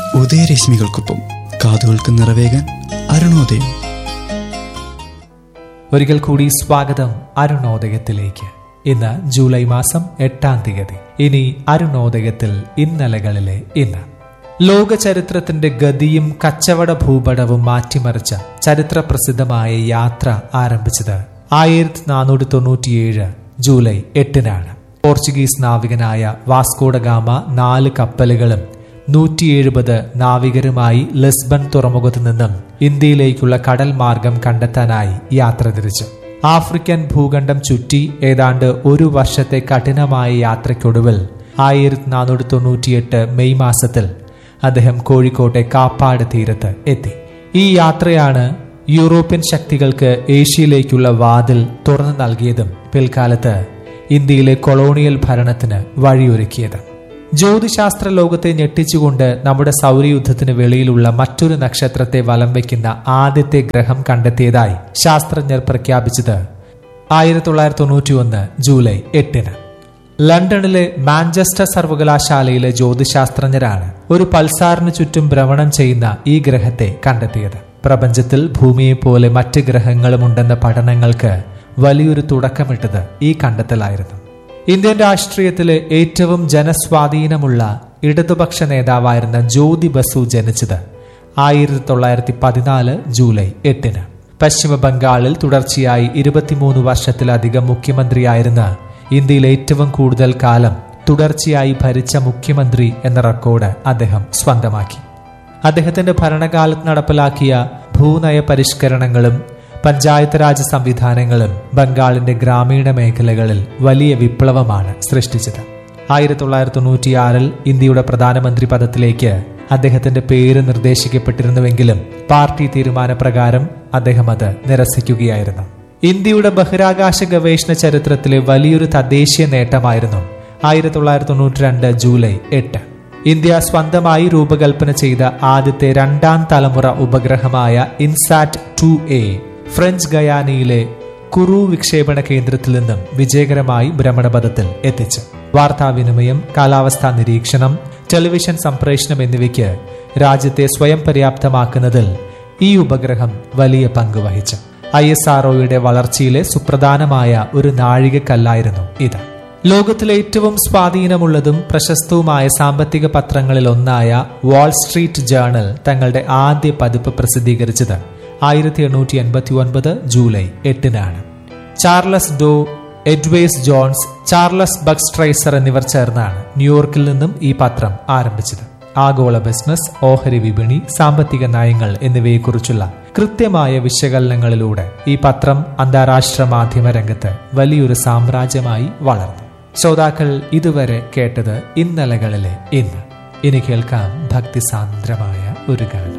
ഉദയരശ്മികൾക്കൊപ്പം കാതുകൾക്ക് നിറവേകാൻ അരുണോദയം ഒരിക്കൽ കൂടി സ്വാഗതം അരുണോദയത്തിലേക്ക് ഇന്ന് ജൂലൈ മാസം എട്ടാം തീയതി ഇനി അരുണോദയത്തിൽ ഇന്നലകളിലെ ഇന്ന് ലോക ചരിത്രത്തിന്റെ ഗതിയും കച്ചവട ഭൂപടവും മാറ്റിമറിച്ച ചരിത്ര പ്രസിദ്ധമായ യാത്ര ആരംഭിച്ചത് ആയിരത്തി നാനൂറ്റി തൊണ്ണൂറ്റിയേഴ് ജൂലൈ എട്ടിനാണ് പോർച്ചുഗീസ് നാവികനായ വാസ്കോഡഗാമ നാല് കപ്പലുകളും നൂറ്റി എഴുപത് നാവികരുമായി ലിസ്ബൺ തുറമുഖത്തു നിന്നും ഇന്ത്യയിലേക്കുള്ള കടൽ മാർഗം കണ്ടെത്താനായി യാത്ര തിരിച്ചു ആഫ്രിക്കൻ ഭൂഖണ്ഡം ചുറ്റി ഏതാണ്ട് ഒരു വർഷത്തെ കഠിനമായ യാത്രയ്ക്കൊടുവിൽ ആയിരത്തി നാനൂറ്റി തൊണ്ണൂറ്റിയെട്ട് മെയ് മാസത്തിൽ അദ്ദേഹം കോഴിക്കോട്ടെ കാപ്പാട് തീരത്ത് എത്തി ഈ യാത്രയാണ് യൂറോപ്യൻ ശക്തികൾക്ക് ഏഷ്യയിലേക്കുള്ള വാതിൽ തുറന്നു നൽകിയതും പിൽക്കാലത്ത് ഇന്ത്യയിലെ കൊളോണിയൽ ഭരണത്തിന് വഴിയൊരുക്കിയത് ജ്യോതിശാസ്ത്ര ലോകത്തെ ഞെട്ടിച്ചുകൊണ്ട് നമ്മുടെ സൗരയുദ്ധത്തിന് വെളിയിലുള്ള മറ്റൊരു നക്ഷത്രത്തെ വലം വയ്ക്കുന്ന ആദ്യത്തെ ഗ്രഹം കണ്ടെത്തിയതായി ശാസ്ത്രജ്ഞർ പ്രഖ്യാപിച്ചത് ആയിരത്തി തൊള്ളായിരത്തി തൊണ്ണൂറ്റി ഒന്ന് ജൂലൈ എട്ടിന് ലണ്ടനിലെ മാഞ്ചസ്റ്റർ സർവകലാശാലയിലെ ജ്യോതിശാസ്ത്രജ്ഞരാണ് ഒരു പൾസാറിന് ചുറ്റും ഭ്രമണം ചെയ്യുന്ന ഈ ഗ്രഹത്തെ കണ്ടെത്തിയത് പ്രപഞ്ചത്തിൽ ഭൂമിയെ പോലെ മറ്റ് ഗ്രഹങ്ങളും ഉണ്ടെന്ന പഠനങ്ങൾക്ക് വലിയൊരു തുടക്കമിട്ടത് ഈ കണ്ടെത്തലായിരുന്നു ഇന്ത്യൻ രാഷ്ട്രീയത്തിലെ ഏറ്റവും ജനസ്വാധീനമുള്ള ഇടതുപക്ഷ നേതാവായിരുന്ന ജ്യോതി ബസു ജനിച്ചത് ആയിരത്തി തൊള്ളായിരത്തി പതിനാല് ജൂലൈ എട്ടിന് പശ്ചിമ ബംഗാളിൽ തുടർച്ചയായി ഇരുപത്തിമൂന്ന് വർഷത്തിലധികം മുഖ്യമന്ത്രിയായിരുന്ന ഇന്ത്യയിൽ ഏറ്റവും കൂടുതൽ കാലം തുടർച്ചയായി ഭരിച്ച മുഖ്യമന്ത്രി എന്ന റെക്കോർഡ് അദ്ദേഹം സ്വന്തമാക്കി അദ്ദേഹത്തിന്റെ ഭരണകാലത്ത് നടപ്പിലാക്കിയ ഭൂനയ പരിഷ്കരണങ്ങളും പഞ്ചായത്ത് രാജ് സംവിധാനങ്ങളും ബംഗാളിന്റെ ഗ്രാമീണ മേഖലകളിൽ വലിയ വിപ്ലവമാണ് സൃഷ്ടിച്ചത് ആയിരത്തി തൊള്ളായിരത്തി തൊണ്ണൂറ്റിയാറിൽ ഇന്ത്യയുടെ പ്രധാനമന്ത്രി പദത്തിലേക്ക് അദ്ദേഹത്തിന്റെ പേര് നിർദ്ദേശിക്കപ്പെട്ടിരുന്നുവെങ്കിലും പാർട്ടി തീരുമാനപ്രകാരം അദ്ദേഹം അത് നിരസിക്കുകയായിരുന്നു ഇന്ത്യയുടെ ബഹിരാകാശ ഗവേഷണ ചരിത്രത്തിലെ വലിയൊരു തദ്ദേശീയ നേട്ടമായിരുന്നു ആയിരത്തി തൊള്ളായിരത്തി തൊണ്ണൂറ്റി രണ്ട് ജൂലൈ എട്ട് ഇന്ത്യ സ്വന്തമായി രൂപകൽപ്പന ചെയ്ത ആദ്യത്തെ രണ്ടാം തലമുറ ഉപഗ്രഹമായ ഇൻസാറ്റ് ടു എ ഫ്രഞ്ച് ഗയാനയിലെ കുറു വിക്ഷേപണ കേന്ദ്രത്തിൽ നിന്നും വിജയകരമായി ഭ്രമണപഥത്തിൽ എത്തിച്ചു വാർത്താവിനിമയം കാലാവസ്ഥാ നിരീക്ഷണം ടെലിവിഷൻ സംപ്രേഷണം എന്നിവയ്ക്ക് രാജ്യത്തെ സ്വയം പര്യാപ്തമാക്കുന്നതിൽ ഈ ഉപഗ്രഹം വലിയ പങ്ക് വഹിച്ചു ഐ എസ് ആർഒയുടെ വളർച്ചയിലെ സുപ്രധാനമായ ഒരു നാഴികക്കല്ലായിരുന്നു ഇത് ലോകത്തിലെ ഏറ്റവും സ്വാധീനമുള്ളതും പ്രശസ്തവുമായ സാമ്പത്തിക പത്രങ്ങളിൽ ഒന്നായ വാൾ സ്ട്രീറ്റ് ജേണൽ തങ്ങളുടെ ആദ്യ പതിപ്പ് പ്രസിദ്ധീകരിച്ചത് ആയിരത്തി എണ്ണൂറ്റി എൺപത്തി ഒൻപത് ജൂലൈ എട്ടിനാണ് Charles Dow Edwards Jones Charles Bergstresser എന്നിവർ ചേർന്നാണ് ന്യൂയോർക്കിൽ നിന്നും ഈ പത്രം ആരംഭിച്ചത് ആഗോള ബിസിനസ് ഓഹരി വിപണി സാമ്പത്തിക നയങ്ങൾ എന്നിവയെക്കുറിച്ചുള്ള കൃത്യമായ വിശകലനങ്ങളിലൂടെ ഈ പത്രം അന്താരാഷ്ട്ര മാധ്യമ രംഗത്ത് വലിയൊരു സാമ്രാജ്യമായി വളർന്നു ശ്രോതാക്കൾ ഇതുവരെ കേട്ടത് ഇന്നലകളിലെ ഇന്ന് ഇനി കേൾക്കാം ഭക്തിസാന്ദ്രമായ ഒരു ഗാനം